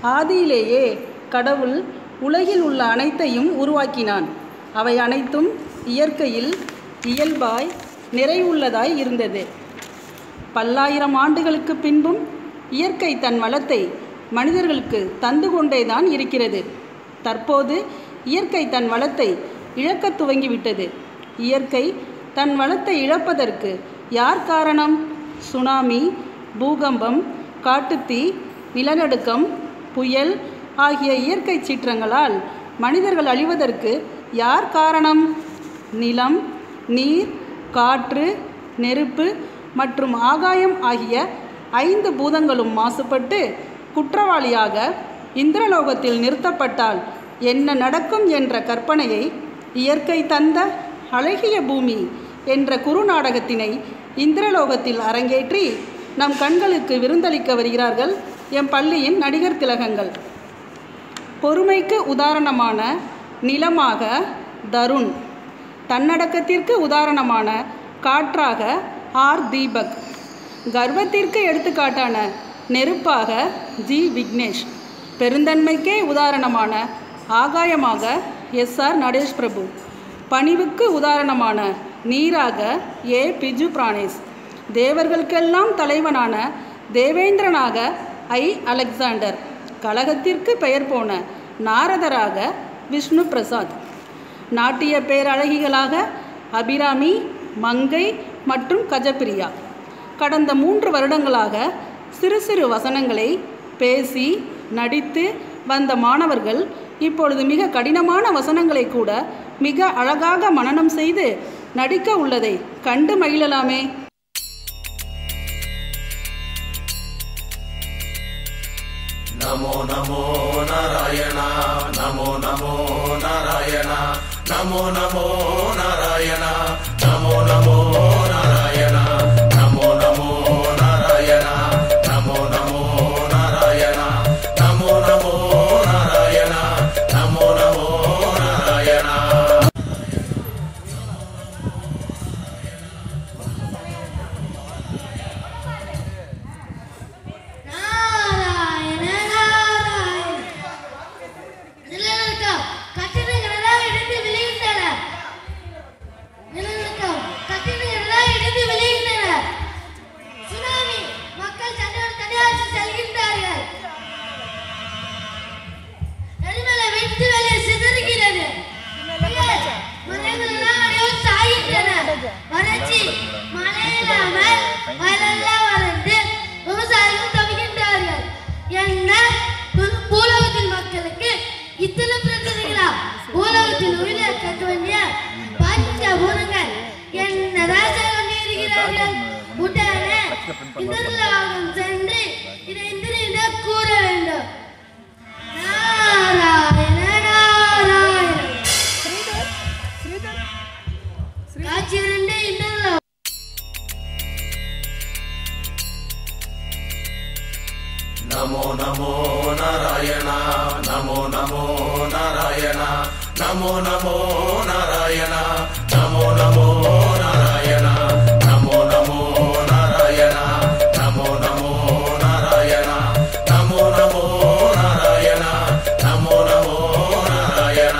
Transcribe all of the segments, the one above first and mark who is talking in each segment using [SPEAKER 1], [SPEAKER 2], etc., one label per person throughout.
[SPEAKER 1] ஆதியிலேயே கடவுள் உலகில் உள்ள அனைத்தையும் உருவாக்கினான் அவை அனைத்தும் இயற்கையில் இயல்பாய் நிறைவுள்ளதாய் இருந்தது பல்லாயிரம் ஆண்டுகளுக்கு பின்பும் இயற்கை தன் வளத்தை மனிதர்களுக்கு தந்து கொண்டேதான் இருக்கிறது தற்போது இயற்கை தன் வளத்தை இழக்கத் துவங்கிவிட்டது இயற்கை தன் வளத்தை இழப்பதற்கு யார் காரணம் சுனாமி பூகம்பம் காட்டுத்தீ நிலநடுக்கம் புயல் ஆகிய இயற்கை சீற்றங்களால் மனிதர்கள் அழிவதற்கு யார் காரணம் நிலம் நீர் காற்று நெருப்பு மற்றும் ஆகாயம் ஆகிய ஐந்து பூதங்களும் மாசுபட்டு குற்றவாளியாக இந்திரலோகத்தில் நிறுத்தப்பட்டால் என்ன நடக்கும் என்ற கற்பனையை இயற்கை தந்த அழகிய பூமி என்ற குறுநாடகத்தினை இந்திரலோகத்தில் அரங்கேற்றி நம் கண்களுக்கு விருந்தளிக்க வருகிறார்கள் எம் பள்ளியின் நடிகர் திலகங்கள் பொறுமைக்கு உதாரணமான நிலமாக தருண் தன்னடக்கத்திற்கு உதாரணமான காற்றாக ஆர் தீபக் கர்வத்திற்கு எடுத்துக்காட்டான நெருப்பாக ஜி விக்னேஷ் பெருந்தன்மைக்கே உதாரணமான ஆகாயமாக எஸ் ஆர் நடேஷ் பிரபு பணிவுக்கு உதாரணமான நீராக ஏ பிஜு பிராணேஷ் தேவர்களுக்கெல்லாம் தலைவனான தேவேந்திரனாக ஐ அலெக்சாண்டர் கழகத்திற்கு பெயர் போன நாரதராக விஷ்ணு பிரசாத் நாட்டிய பேரழகிகளாக அபிராமி மங்கை மற்றும் கஜப்பிரியா கடந்த மூன்று வருடங்களாக சிறு சிறு வசனங்களை பேசி நடித்து வந்த மாணவர்கள் இப்பொழுது மிக கடினமான வசனங்களை கூட மிக அழகாக மனனம் செய்து நடிக்க உள்ளதை கண்டு மகிழலாமே
[SPEAKER 2] नमो नमो नारायण नमो नमो नारायण नमो नमो नारायण नमो नमो नारायण नमो नमो नारायण नमो नमो नारायण नमो नमो नारायण नमो नमो नारायण
[SPEAKER 3] நாராயண நாராயண நிலநடுக்கம் கட்டிடங்கள் எல்லாம் இடிந்து விழுகின்றன நிலநடுக்கம் கட்டிடங்கள் எல்லாம் இடிந்து விழுகின்றன சுனாமி மக்கள் தன்னோடு தனியாற்றி செல்கின்றார்கள் நடுமலை வெட்டு வெளியே சிதறுகிறது புயல், மரங்கள் எல்லாம் அப்படியே சாய்கின்றன வறட்சி மழை இல்லாமல் வயலெல்லாம் வறண்டு விவசாயிகள் தவிக்கின்றார்கள் என்ன பூ- பூலோகத்தின் மக்களுக்கு இத்தனை பிரச்சனைகளா பூலோகத்தில் உயிரை கட்ட வேண்டிய பஞ்ச பூதங்கள் என்னதான் செய்ய வேண்டியிருக்கிறார்கள் உடனே இந்திரலோகம் சென்று இதை இந்திரியிடம் கூற வேண்டும் நாராயண நாராயண காட்சி இரண்டு இந்திரலோகம்
[SPEAKER 2] नमो नमो नारायण नमो नमो नारायण नमो नमो नारायण नमो नमो नारायण नमो नमो नारायण नमो नमो नारायण नमो नमो नारायण नमो नमो नारायण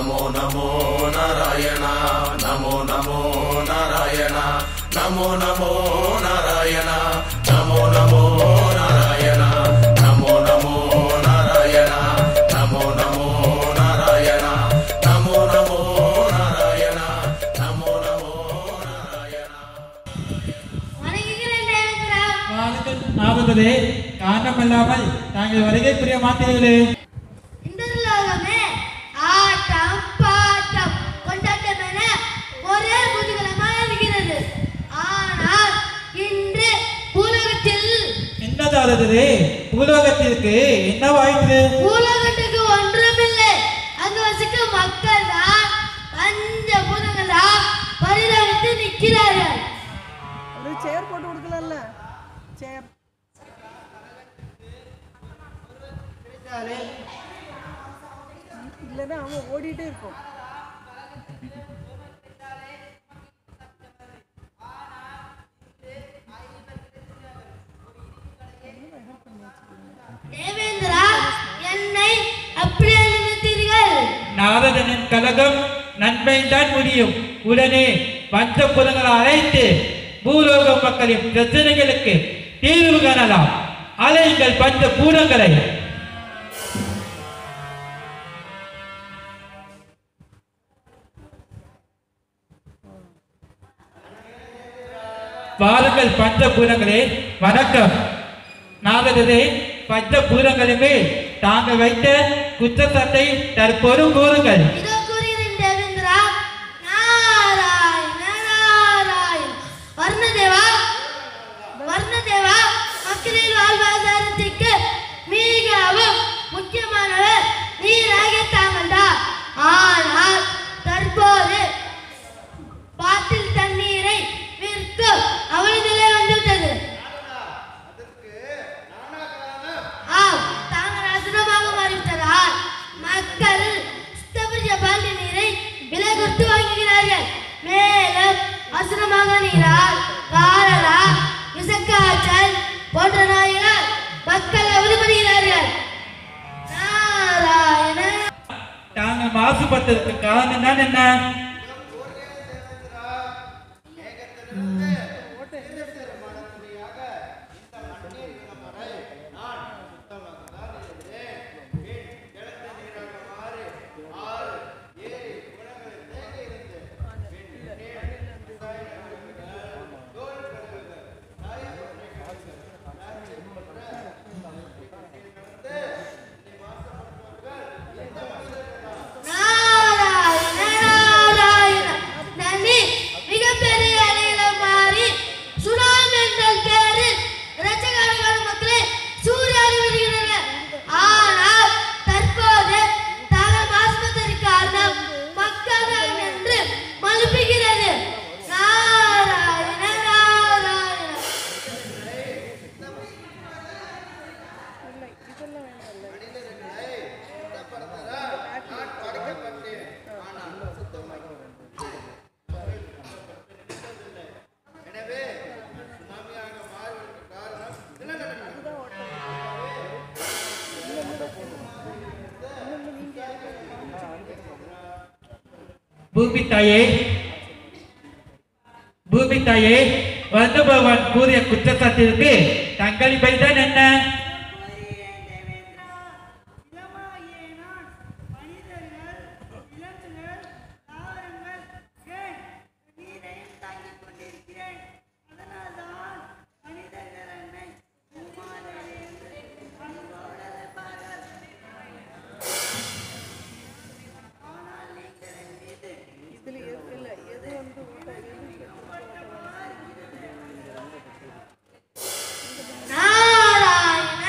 [SPEAKER 2] நமோ நமோ நாராயணா நமோ நமோ நாராயணா நமோ நமோ நாராயணா நமோ நமோ நாராயணா நமோ நமோ நாராயணா நமோ நமோ நாராயணா நமோ நமோ நாராயணா நமோ நமோ நாராயணா
[SPEAKER 3] வணங்குகிறேன் தேவேந்திரா
[SPEAKER 4] வாருங்கள் நாரதரே காரணமில்லாமல் தாங்கள் வருகை புரிய மாட்டீர்களே
[SPEAKER 3] இந்திரலோகமே ஆட்டம் பாட்டம் கொண்டாட்டம் என ஒரே முதுகலமாக இருக்கிறது ஆனால் இன்று பூலோகத்தில்
[SPEAKER 4] என்ன நாரதரே பூலோகத்திற்கு என்னவாயிற்று
[SPEAKER 3] பூலோகத்துக்கு ஒன்றுமில்லை அங்கு வசிக்கும் மக்கள் தான் பஞ்ச பூதங்களா பரிதவித்து நிற்கிறார்கள்
[SPEAKER 1] ஒரு சேர் போட்டு கொடுக்கலாம்ல சேர் இல்லைன்னா அவன் ஓடிட்டே இருக்கும்
[SPEAKER 3] தேவேந்திரா என்னை அப்படியே நினைத்தீர்கள்
[SPEAKER 4] நாரதனின் கலகம் நன்மைதான் முடியும் உடனே பஞ்சபுதங்களை அழைத்து பூலோக மக்களின் பிரச்சனைகளுக்கு தீர்வு காணலாம் அலைங்கள் பஞ்ச பூதங்களை வாருங்கள் பஞ்சபூதங்களே வணக்கம் நாரதரே பஞ்சபூதங்களின் மேல் தாங்கள் வைத்த குற்றச்சாட்டை தற்போது கூறுங்கள்
[SPEAKER 3] இதோ கூறுகிறேன் தேவேந்திரா நாராயண நாராயண வர்ணதேவா வர்ணதேவா மக்களின் வாழ்வாதாரத்திற்கு மிகவும் முக்கியமானவர் நீராக தாங்கள்டா ஆனால் தற்போது பாட்டில் தண்ணீரை விற்கும் அவலநிலை வந்துவிட்டது ஆம் தாங்கள் அசுரமாக மாறிவிட்டதால் மக்கள் சுத்தபரிய பாண்டி நீரை விலை கொடுத்து வாங்குகிறார்கள் மேலும் அசுரமாக நீரால் காலரா விசக்காய்ச்சல் போன்ற நோய்களால் மக்கள் அவதிப்படுகிறார்கள் நாராயண
[SPEAKER 4] தாங்கள் மாசுபட்டதற்கு காரணம் தான் என்ன
[SPEAKER 3] நாராயண நாராயண நன்றி மிகப்பெரிய அணியில மாறி சுனாமி என்ற பேரில் லட்சக்கணக்கான மக்களே சூறையாடி வருகின்றனர் ஆனால் தற்போது தாங்கள் மாசுபட்டதற்கு காரணம் மக்கள் தான் என்று மலுப்புகிறது நாராயண நாராயண
[SPEAKER 4] பூமி தாயே பூமி தாயே வந்து பகவான் கூறிய குற்றச்சாட்டிற்கு தங்கள் பைதான் என்ன
[SPEAKER 1] இதில் எது இல்லை எது வந்து ஊட்ட- எது
[SPEAKER 3] நாராயண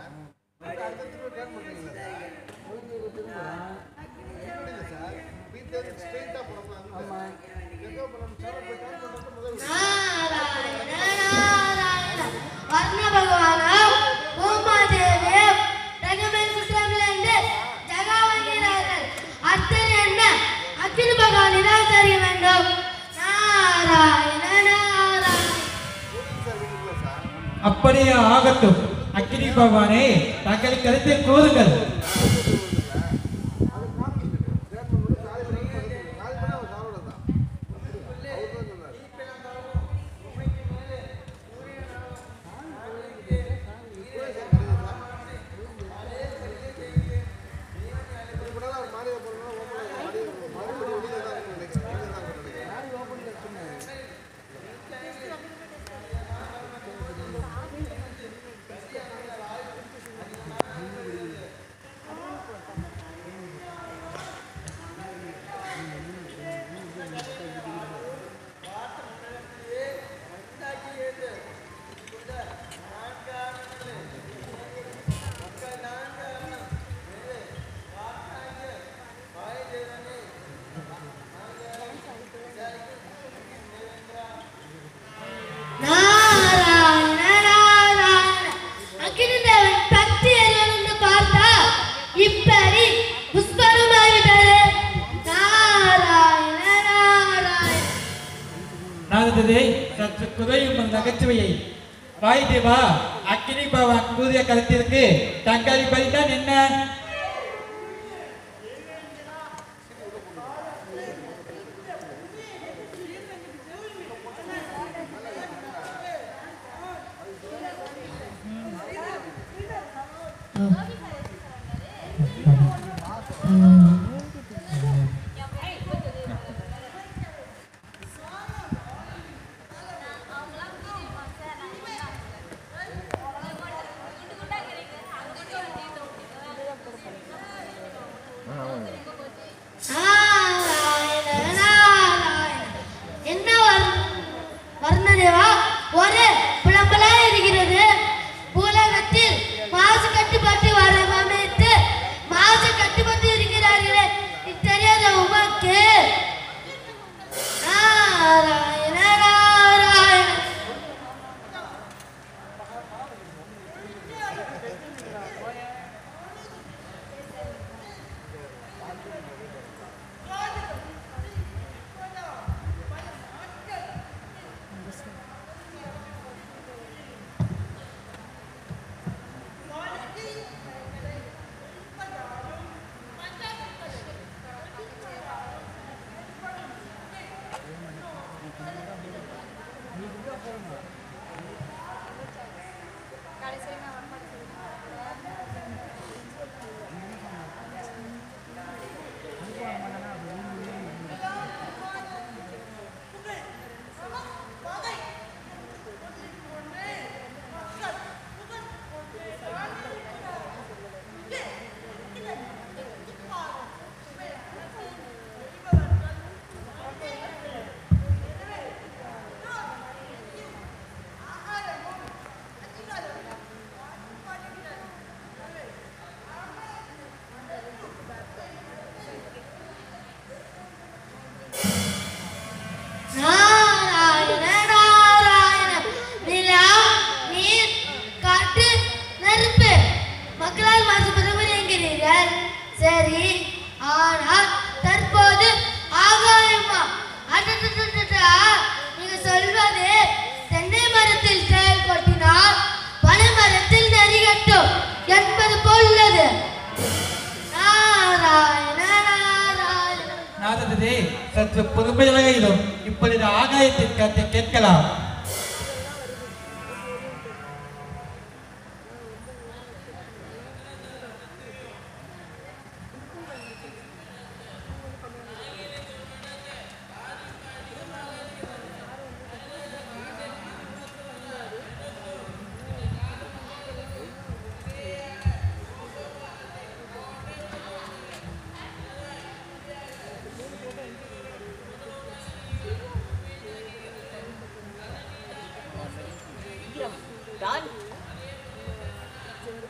[SPEAKER 3] நாராயண நாராயண வர்ண பகவானம் பூமாதேவியும் ரகமன் குற்றமிழந்து ஜகாவங்கிறார்கள் அத்தனை என்ன அக்கினி பகவான் நிராகரிய வேண்டும் நாராயண நாராயண
[SPEAKER 4] அப்படியே ஆகட்டும் அக்கினி பகவானே தங்கள் கருத்தை கூறுங்கள்
[SPEAKER 3] நாராயண நாராயண அக்கினிதேவன் பக்தி எறிவனுன்னு பார்த்தா இப்படி புஷ்பருமாவிட்டாரு நாராயண நாராயண
[SPEAKER 4] நாரதரே சற்று குறையும் உங்கள் நகைச்சுவையை வாய் தேவா அக்கினி பகவான் கூறிய கருத்திற்கு தங்கள் பதில்தான் என்ன
[SPEAKER 3] நாராயண நாராயண என்ன வர்- வர்ணதேவா ஒரு புலம்பலா இருக்கிறது உலகத்தில் மாசு கட்டுப்பாட்டு வடிவமைத்து மாசு கட்டுப்பட்டு இருக்கிறார்களே இது தெரியாத உமக்கு நாராயண நாராயண நாராயண நாராயண நிலா நீர் காற்று நெருப்பு மக்களால் மாசுபடுவது என்கிறீர்கள் சரி ஆனால் தற்போது ஆகாயமா அடடடடடா, நீங்க சொல்வது தென்னை மரத்தில் செயல்பட்டினால் பனை மரத்தில் நெறிகட்டும் என்பது போல் உள்ளது நாராயண நாராயண
[SPEAKER 4] நாரதரே சற்று பொறுமையாக இரும் இப்பொழுது ஆகாயத்தின் கருத்தை கேட்கலாம்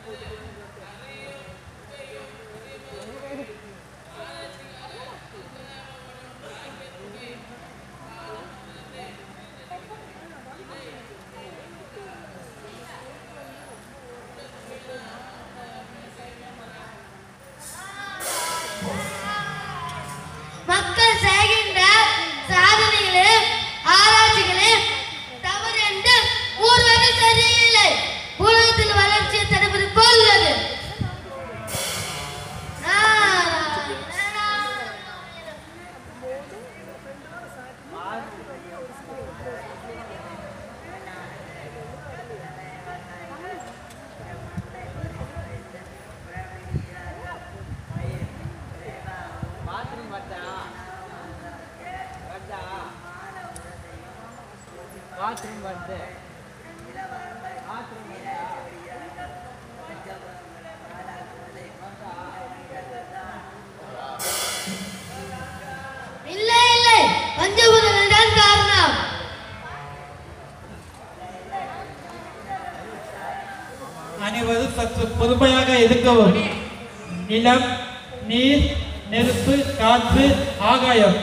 [SPEAKER 3] மக்கள் செய்கின்ற சாதனைகளையும் ஆராய்ச்சிகளையும் தவறு என்று கூறுவது சரியில்லை உலகத்தில் வளர்ச்சியை தடுப்பது போகிறது நாராயண, நாராயண.
[SPEAKER 5] பாத்ரூம் வருது
[SPEAKER 3] இல்லை இல்லை பஞ்சபூதங்கள் தான் காரணம்
[SPEAKER 4] அனைவரும் சற்று பொறுமையாக இருக்கவும் நிலம் நீர் நெருப்பு காற்று ஆகாயம்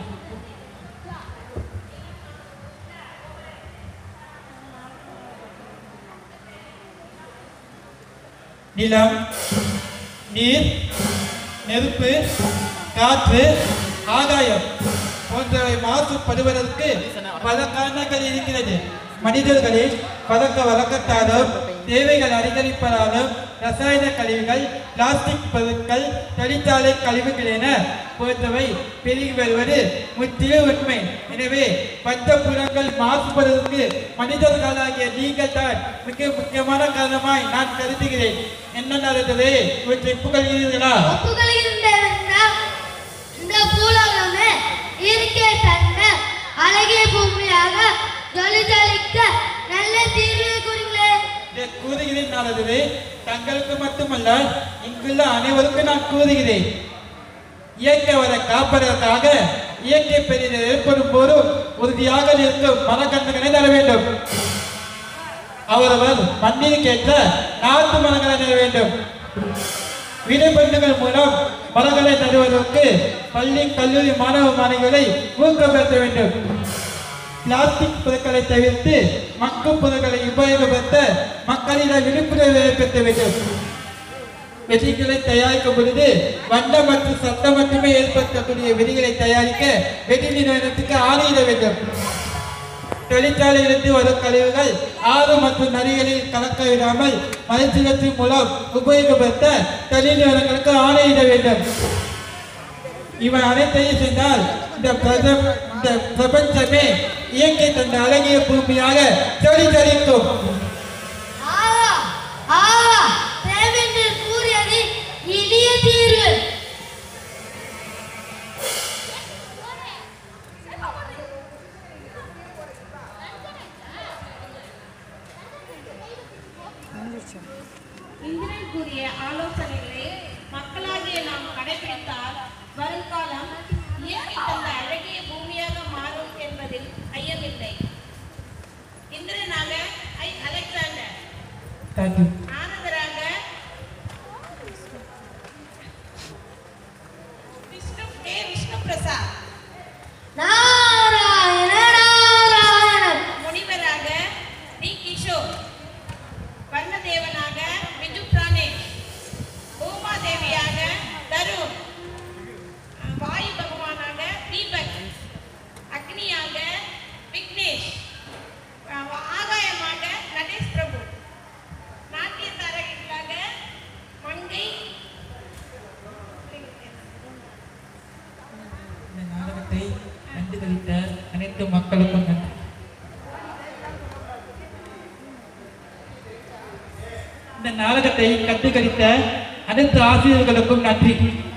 [SPEAKER 4] நிலம் நீர் நெருப்பு காற்று ஆகாயம் போன்றவை மாசுபடுவதற்கு பல காரணங்கள் இருக்கிறது மனிதர்களில் பழக்க வழக்கத்தாலும் தேவைகள் அதிகரிப்பதாலும் ரசாயன கழிவுகள் பிளாஸ்டிக் பொருட்கள் தொழிற்சாலை கழிவுகள் என போன்றவை பெருகி வருவது முற்றிலும் உண்மை எனவே பஞ்சபுரங்கள் மாசுபடுவதற்கு மனிதர்களாகிய நீங்கள் தான் மிக முக்கியமான காரணமாய் நான் கருதுகிறேன் என்ன நடந்தது இவற்றை புகழ்கிறீர்களா
[SPEAKER 3] ஒப்புக்கொள்கின்றேன் இந்த பூலோகமே இயற்கை தந்த அழகிய பூமியாக ஜொலிஜொலிக்க நல்ல தீர்வு கூறுங்களேன்
[SPEAKER 4] இதை கூறுகிறேன் நாளது தங்களுக்கு மட்டுமல்ல இங்குள்ள அனைவருக்கும் நான் கூறுகிறேன் இயற்கை வரை காப்பதற்காக இயற்கை பெரியது ஏற்படும் போது உறுதியாக இருக்கும் மரக்கன்றுகளை தர வேண்டும் அவரவர் மண்ணிற்கேற்ற நாட்டு மரங்களை தர வேண்டும் விடுபட்டுகள் மூலம் மரங்களை தருவதற்கு பள்ளி கல்லூரி மாணவ மாணவிகளை ஊக்கப்படுத்த வேண்டும் பிளாஸ்டிக் பொருட்களை தவிர்த்து மக்கும் பொருட்களை உபயோகப்படுத்த மக்களிடம் விழிப்புணர்வு ஏற்படுத்த வேண்டும் வெடிகளை தயாரிக்கும் பொழுது வண்ணம் மற்றும் சத்தம் மட்டுமே ஏற்படுத்தக்கூடிய வெடிகளை தயாரிக்க வெடி நிறுவனத்துக்கு ஆணையிட வேண்டும் தொழிற்சாலையிலிருந்து வரும் கழிவுகள் ஆறு மற்றும் நதிகளில் கலக்க விடாமல் மறுசுழற்சி மூலம் உபயோகப்படுத்த தொழில் நிறுவனங்களுக்கு ஆணையிட வேண்டும் இவன் அனைத்தையும் செய்தால் இந்த பிரதம் இந்த பிரபஞ்சமே இயற்கை தந்த அழகிய பூமியாக தொழிற்சலிக்கும்
[SPEAKER 3] ஆஹா ஆஹா தேவென்று கூறியது இனிய தீர்வு
[SPEAKER 6] இந்திரன் கூறிய ஆலோசனைகளை மக்களாகிய நாம் கடைபிடித்தால் வருங்காலம் இயற்கை தந்த அழகிய பூமியாக மாறும் என்பதில் ஐயமில்லை இந்திரனாக ஐ அலெக்சாண்டர்
[SPEAKER 4] தேங்க்யூ
[SPEAKER 6] ஆனந்தராக விஷ்ணு கே விஷ்ணு பிரசாத்
[SPEAKER 3] நாராயண நாராயணன்
[SPEAKER 6] முனிவராக டி கிஷோர் வர்ணதேவனாக விஜு பிராணேஷ் பூமாதேவியாக தருண் வாயு பகவானாக தீபக் அக்னியாக விக்னேஷ் அஹ் ஆகாயமாக நடேஷ் பிரபு நாட்டிய தாரகர்களாக மங்கை
[SPEAKER 4] இந்த நாடகத்தை கண்டுகளித்த அனைத்து மக்களுக்கும் நன்றி இந்த நாடகத்தை கண்டுகளித்த அனைத்து ஆசிரியர்களுக்கும் நன்றி